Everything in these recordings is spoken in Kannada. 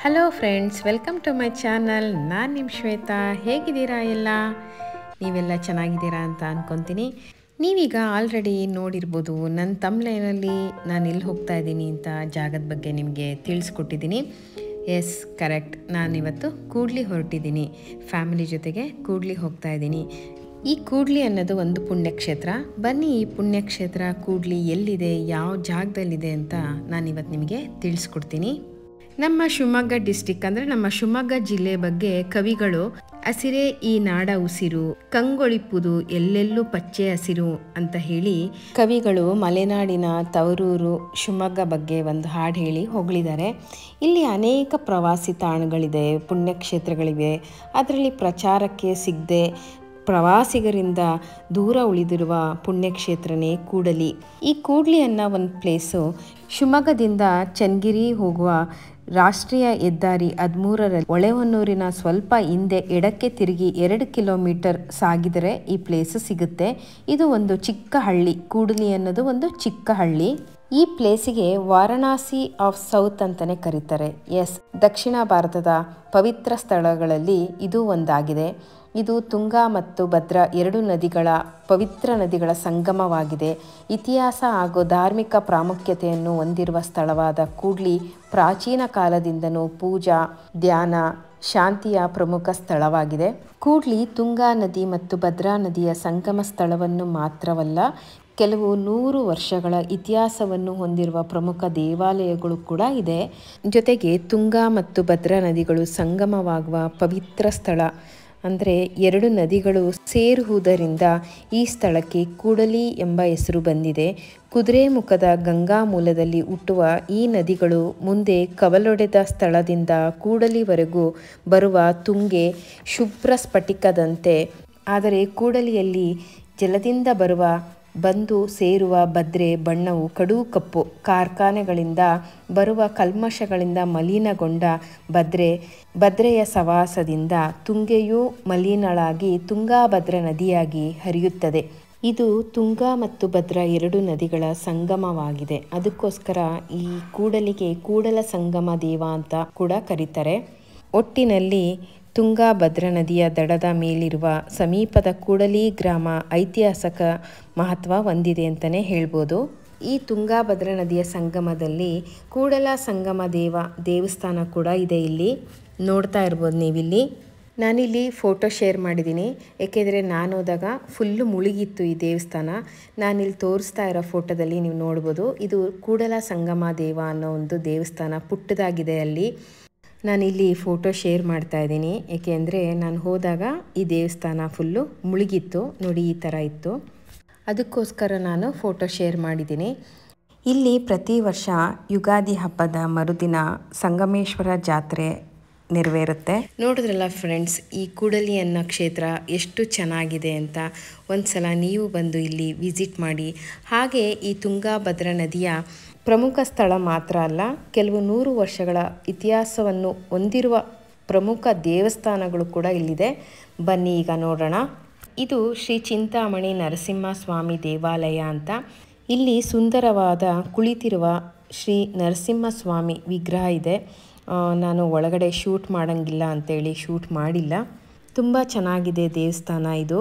hello friends welcome to my channel ನಾನು ನಿಮ್ಮ ಶ್ವೇತಾ ಹೇಗಿದ್ದೀರಾ ಎಲ್ಲ ನೀವೆಲ್ಲ ಚೆನ್ನಾಗಿದ್ದೀರಾ ಅಂತ ಅಂದ್ಕೊತೀನಿ ನೀವೀಗ ಆಲ್ರೆಡಿ ನೋಡಿರ್ಬೋದು ನನ್ನ ತಮ್ಲೈನಲ್ಲಿ ನಾನು ಎಲ್ಲಿ ಹೋಗ್ತಾ ಇದ್ದೀನಿ ಅಂತ ಜಾಗದ ಬಗ್ಗೆ ನಿಮಗೆ ತಿಳಿಸ್ಕೊಟ್ಟಿದ್ದೀನಿ ಎಸ್ ಕರೆಕ್ಟ್ ನಾನಿವತ್ತು ಕೂಡ್ಲಿ ಹೊರಟಿದ್ದೀನಿ ಫ್ಯಾಮಿಲಿ ಜೊತೆಗೆ ಕೂಡ್ಲಿ ಹೋಗ್ತಾ ಇದ್ದೀನಿ ಈ ಕೂಡ್ಲಿ ಅನ್ನೋದು ಒಂದು ಪುಣ್ಯಕ್ಷೇತ್ರ ಬನ್ನಿ ಈ ಪುಣ್ಯಕ್ಷೇತ್ರ ಕೂಡ್ಲಿ ಎಲ್ಲಿದೆ ಯಾವ ಜಾಗದಲ್ಲಿದೆ ಅಂತ ನಾನಿವತ್ತು ನಿಮಗೆ ತಿಳಿಸ್ಕೊಡ್ತೀನಿ ನಮ್ಮ ಶಿವಮೊಗ್ಗ ಡಿಸ್ಟಿಕ್ ಅಂದರೆ ನಮ್ಮ ಶಿವಮೊಗ್ಗ ಜಿಲ್ಲೆ ಬಗ್ಗೆ ಕವಿಗಳು ಹಸಿರೇ ಈ ನಾಡ ಉಸಿರು ಕಂಗೊಳಿಪುದು ಎಲ್ಲೆಲ್ಲೂ ಪಚ್ಚೆ ಹಸಿರು ಅಂತ ಹೇಳಿ ಕವಿಗಳು ಮಲೆನಾಡಿನ ತವರೂರು ಶಿವಮೊಗ್ಗ ಬಗ್ಗೆ ಒಂದು ಹಾಡು ಹೇಳಿ ಹೊಗಳಿದ್ದಾರೆ ಇಲ್ಲಿ ಅನೇಕ ಪ್ರವಾಸಿ ತಾಣಗಳಿದೆ ಪುಣ್ಯಕ್ಷೇತ್ರಗಳಿವೆ ಅದರಲ್ಲಿ ಪ್ರಚಾರಕ್ಕೆ ಸಿಗದೆ ಪ್ರವಾಸಿಗರಿಂದ ದೂರ ಉಳಿದಿರುವ ಪುಣ್ಯಕ್ಷೇತ್ರನೇ ಕೂಡಲಿ ಈ ಕೂಡ್ಲಿ ಅನ್ನೋ ಒಂದು ಪ್ಲೇಸು ಶಿವಮೊಗ್ಗದಿಂದ ಚನ್ನಗಿರಿ ಹೋಗುವ ರಾಷ್ಟ್ರೀಯ ಹೆದ್ದಾರಿ ಹದಿಮೂರರಲ್ಲಿ ಹೊಳೆಹೊನ್ನೂರಿನ ಸ್ವಲ್ಪ ಹಿಂದೆ ಎಡಕ್ಕೆ ತಿರುಗಿ ಎರಡು ಕಿಲೋಮೀಟರ್ ಸಾಗಿದರೆ ಈ ಪ್ಲೇಸ್ ಸಿಗುತ್ತೆ ಇದು ಒಂದು ಚಿಕ್ಕ ಹಳ್ಳಿ ಕೂಡಲಿ ಅನ್ನೋದು ಒಂದು ಚಿಕ್ಕ ಹಳ್ಳಿ ಈ ಪ್ಲೇಸಿಗೆ ವಾರಣಾಸಿ ಆಫ್ ಸೌತ್ ಅಂತಲೇ ಕರೀತಾರೆ ಎಸ್ ದಕ್ಷಿಣ ಭಾರತದ ಪವಿತ್ರ ಸ್ಥಳಗಳಲ್ಲಿ ಇದು ಒಂದಾಗಿದೆ ಇದು ತುಂಗಾ ಮತ್ತು ಭದ್ರಾ ಎರಡು ನದಿಗಳ ಪವಿತ್ರ ನದಿಗಳ ಸಂಗಮವಾಗಿದೆ ಇತಿಹಾಸ ಹಾಗೂ ಧಾರ್ಮಿಕ ಪ್ರಾಮುಖ್ಯತೆಯನ್ನು ಹೊಂದಿರುವ ಸ್ಥಳವಾದ ಕೂಡ್ಲಿ ಪ್ರಾಚೀನ ಕಾಲದಿಂದನೂ ಪೂಜಾ ಧ್ಯಾನ ಶಾಂತಿಯ ಪ್ರಮುಖ ಸ್ಥಳವಾಗಿದೆ ಕೂಡ್ಲಿ ತುಂಗಾ ನದಿ ಮತ್ತು ಭದ್ರಾ ನದಿಯ ಸಂಗಮ ಸ್ಥಳವನ್ನು ಮಾತ್ರವಲ್ಲ ಕೆಲವು ನೂರು ವರ್ಷಗಳ ಇತಿಹಾಸವನ್ನು ಹೊಂದಿರುವ ಪ್ರಮುಖ ದೇವಾಲಯಗಳು ಕೂಡ ಇದೆ ಜೊತೆಗೆ ತುಂಗಾ ಮತ್ತು ಭದ್ರಾ ನದಿಗಳು ಸಂಗಮವಾಗುವ ಪವಿತ್ರ ಸ್ಥಳ ಅಂದರೆ ಎರಡು ನದಿಗಳು ಸೇರುವುದರಿಂದ ಈ ಸ್ಥಳಕ್ಕೆ ಕೂಡಲಿ ಎಂಬ ಹೆಸರು ಬಂದಿದೆ ಕುದುರೆಮುಖದ ಗಂಗಾ ಮೂಲದಲ್ಲಿ ಹುಟ್ಟುವ ಈ ನದಿಗಳು ಮುಂದೆ ಕವಲೊಡೆದ ಸ್ಥಳದಿಂದ ಕೂಡಲಿವರೆಗೂ ಬರುವ ತುಂಗೆ ಶುಭ್ರ ಸ್ಫಟಿಕದಂತೆ ಆದರೆ ಕೂಡಲಿಯಲ್ಲಿ ಜಲದಿಂದ ಬರುವ ಬಂದು ಸೇರುವ ಭದ್ರೆ ಬಣ್ಣವು ಕಡು ಕಪ್ಪು ಕಾರ್ಖಾನೆಗಳಿಂದ ಬರುವ ಕಲ್ಮಶಗಳಿಂದ ಮಲಿನಗೊಂಡ ಭದ್ರೆ ಭದ್ರೆಯ ಸವಾಸದಿಂದ ತುಂಗೆಯೂ ಮಲಿನಳಾಗಿ ತುಂಗಾಭದ್ರ ನದಿಯಾಗಿ ಹರಿಯುತ್ತದೆ ಇದು ತುಂಗಾ ಮತ್ತು ಭದ್ರಾ ಎರಡು ನದಿಗಳ ಸಂಗಮವಾಗಿದೆ ಅದಕ್ಕೋಸ್ಕರ ಈ ಕೂಡಲಿಗೆ ಕೂಡಲ ಸಂಗಮ ದೇವ ಅಂತ ಕೂಡ ಕರೀತಾರೆ ಒಟ್ಟಿನಲ್ಲಿ ತುಂಗಾ ಭದ್ರಾ ನದಿಯ ದಡದ ಮೇಲಿರುವ ಸಮೀಪದ ಕೂಡಲಿ ಗ್ರಾಮ ಐತಿಹಾಸಿಕ ಮಹತ್ವ ಹೊಂದಿದೆ ಅಂತಲೇ ಹೇಳ್ಬೋದು ಈ ತುಂಗಾ ಭದ್ರಾ ನದಿಯ ಸಂಗಮದಲ್ಲಿ ಕೂಡಲ ಸಂಗಮ ದೇವ ದೇವಸ್ಥಾನ ಕೂಡ ಇದೆ ಇಲ್ಲಿ ನೋಡ್ತಾ ಇರ್ಬೋದು ನೀವಿಲ್ಲಿ ನಾನಿಲ್ಲಿ ಫೋಟೋ ಶೇರ್ ಮಾಡಿದ್ದೀನಿ ಏಕೆಂದರೆ ನಾನು ಹೋದಾಗ ಫುಲ್ಲು ಮುಳುಗಿತ್ತು ಈ ದೇವಸ್ಥಾನ ನಾನಿಲ್ಲಿ ತೋರಿಸ್ತಾ ಇರೋ ಫೋಟೋದಲ್ಲಿ ನೀವು ನೋಡ್ಬೋದು ಇದು ಕೂಡಲ ಸಂಗಮ ದೇವ ಅನ್ನೋ ಒಂದು ದೇವಸ್ಥಾನ ಪುಟ್ಟದಾಗಿದೆ ಅಲ್ಲಿ ನಾನಿಲ್ಲಿ ಫೋಟೋ ಶೇರ್ ಮಾಡ್ತಾ ಇದ್ದೀನಿ ಏಕೆಂದರೆ ನಾನು ಹೋದಾಗ ಈ ದೇವಸ್ಥಾನ ಫುಲ್ಲು ಮುಳುಗಿತ್ತು ನೋಡಿ ಈ ಥರ ಇತ್ತು ಅದಕ್ಕೋಸ್ಕರ ನಾನು ಫೋಟೋ ಶೇರ್ ಮಾಡಿದ್ದೀನಿ ಇಲ್ಲಿ ಪ್ರತಿ ವರ್ಷ ಯುಗಾದಿ ಹಬ್ಬದ ಮರುದಿನ ಸಂಗಮೇಶ್ವರ ಜಾತ್ರೆ ನೆರವೇರುತ್ತೆ ನೋಡಿದ್ರಲ್ಲ ಫ್ರೆಂಡ್ಸ್ ಈ ಕೂಡಲಿ ಅನ್ನೋ ಕ್ಷೇತ್ರ ಎಷ್ಟು ಚೆನ್ನಾಗಿದೆ ಅಂತ ಒಂದು ಸಲ ನೀವು ಬಂದು ಇಲ್ಲಿ ವಿಸಿಟ್ ಮಾಡಿ ಹಾಗೆ ಈ ತುಂಗಾ ಭದ್ರಾ ನದಿಯ ಪ್ರಮುಖ ಸ್ಥಳ ಮಾತ್ರ ಅಲ್ಲ ಕೆಲವು ನೂರು ವರ್ಷಗಳ ಇತಿಹಾಸವನ್ನು ಹೊಂದಿರುವ ಪ್ರಮುಖ ದೇವಸ್ಥಾನಗಳು ಕೂಡ ಇಲ್ಲಿದೆ ಬನ್ನಿ ಈಗ ನೋಡೋಣ ಇದು ಶ್ರೀ ಚಿಂತಾಮಣಿ ನರಸಿಂಹಸ್ವಾಮಿ ದೇವಾಲಯ ಅಂತ ಇಲ್ಲಿ ಸುಂದರವಾದ ಕುಳಿತಿರುವ ಶ್ರೀ ನರಸಿಂಹಸ್ವಾಮಿ ವಿಗ್ರಹ ಇದೆ ನಾನು ಒಳಗಡೆ ಶೂಟ್ ಮಾಡೋಂಗಿಲ್ಲ ಅಂತೇಳಿ ಶೂಟ್ ಮಾಡಿಲ್ಲ ತುಂಬ ಚೆನ್ನಾಗಿದೆ ದೇವಸ್ಥಾನ ಇದು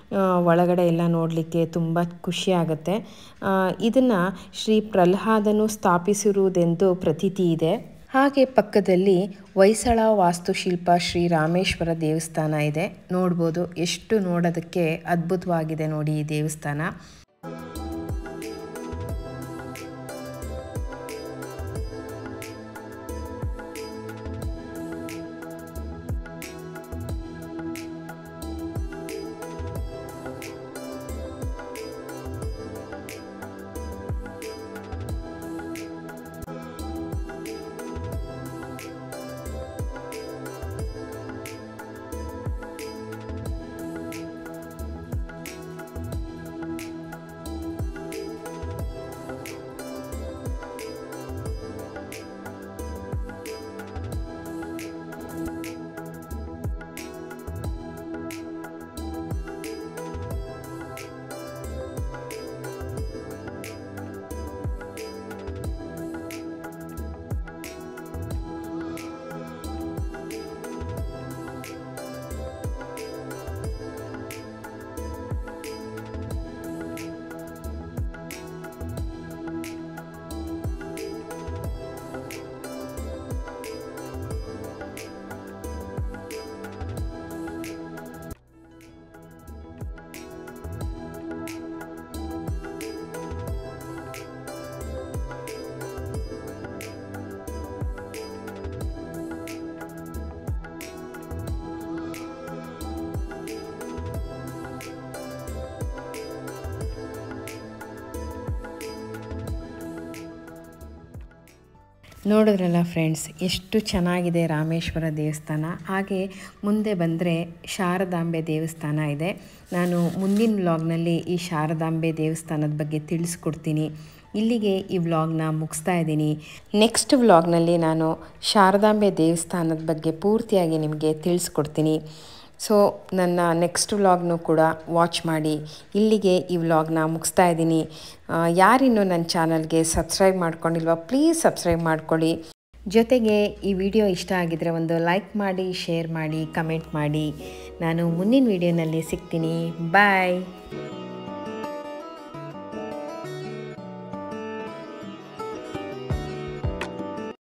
ಒಳಗಡೆ ಎಲ್ಲ ನೋಡಲಿಕ್ಕೆ ತುಂಬ ಖುಷಿ ಆಗುತ್ತೆ ಇದನ್ನು ಶ್ರೀ ಪ್ರಹ್ಲಾದನು ಸ್ಥಾಪಿಸಿರುವುದೆಂದು ಪ್ರತೀತಿ ಇದೆ ಹಾಗೆ ಪಕ್ಕದಲ್ಲಿ ಹೊಯ್ಸಳ ವಾಸ್ತುಶಿಲ್ಪ ಶ್ರೀ ರಾಮೇಶ್ವರ ದೇವಸ್ಥಾನ ಇದೆ ನೋಡ್ಬೋದು ಎಷ್ಟು ನೋಡೋದಕ್ಕೆ ಅದ್ಭುತವಾಗಿದೆ ನೋಡಿ ಈ ದೇವಸ್ಥಾನ ನೋಡಿದ್ರಲ್ಲ ಫ್ರೆಂಡ್ಸ್ ಎಷ್ಟು ಚೆನ್ನಾಗಿದೆ ರಾಮೇಶ್ವರ ದೇವಸ್ಥಾನ ಹಾಗೆ ಮುಂದೆ ಬಂದರೆ ಶಾರದಾಂಬೆ ದೇವಸ್ಥಾನ ಇದೆ ನಾನು ಮುಂದಿನ ವ್ಲಾಗ್ನಲ್ಲಿ ಈ ಶಾರದಾಂಬೆ ದೇವಸ್ಥಾನದ ಬಗ್ಗೆ ತಿಳಿಸ್ಕೊಡ್ತೀನಿ ಇಲ್ಲಿಗೆ ಈ ವ್ಲಾಗ್ನ ಮುಗಿಸ್ತಾ ಇದ್ದೀನಿ ನೆಕ್ಸ್ಟ್ ವ್ಲಾಗ್ನಲ್ಲಿ ನಾನು ಶಾರದಾಂಬೆ ದೇವಸ್ಥಾನದ ಬಗ್ಗೆ ಪೂರ್ತಿಯಾಗಿ ನಿಮಗೆ ತಿಳಿಸ್ಕೊಡ್ತೀನಿ ಸೊ ನನ್ನ ನೆಕ್ಸ್ಟ್ ವ್ಲಾಗ್ನು ಕೂಡ ವಾಚ್ ಮಾಡಿ ಇಲ್ಲಿಗೆ ಈ ವ್ಲಾಗ್ನ ಮುಗಿಸ್ತಾ ಇದ್ದೀನಿ ಯಾರಿನ್ನೂ ನನ್ನ ಚಾನಲ್ಗೆ ಸಬ್ಸ್ಕ್ರೈಬ್ ಮಾಡ್ಕೊಂಡಿಲ್ವ ಪ್ಲೀಸ್ ಸಬ್ಸ್ಕ್ರೈಬ್ ಮಾಡ್ಕೊಳ್ಳಿ ಜೊತೆಗೆ ಈ ವಿಡಿಯೋ ಇಷ್ಟ ಆಗಿದರೆ ಒಂದು ಲೈಕ್ ಮಾಡಿ ಶೇರ್ ಮಾಡಿ ಕಮೆಂಟ್ ಮಾಡಿ ನಾನು ಮುಂದಿನ ವಿಡಿಯೋನಲ್ಲಿ ಸಿಗ್ತೀನಿ ಬಾಯ್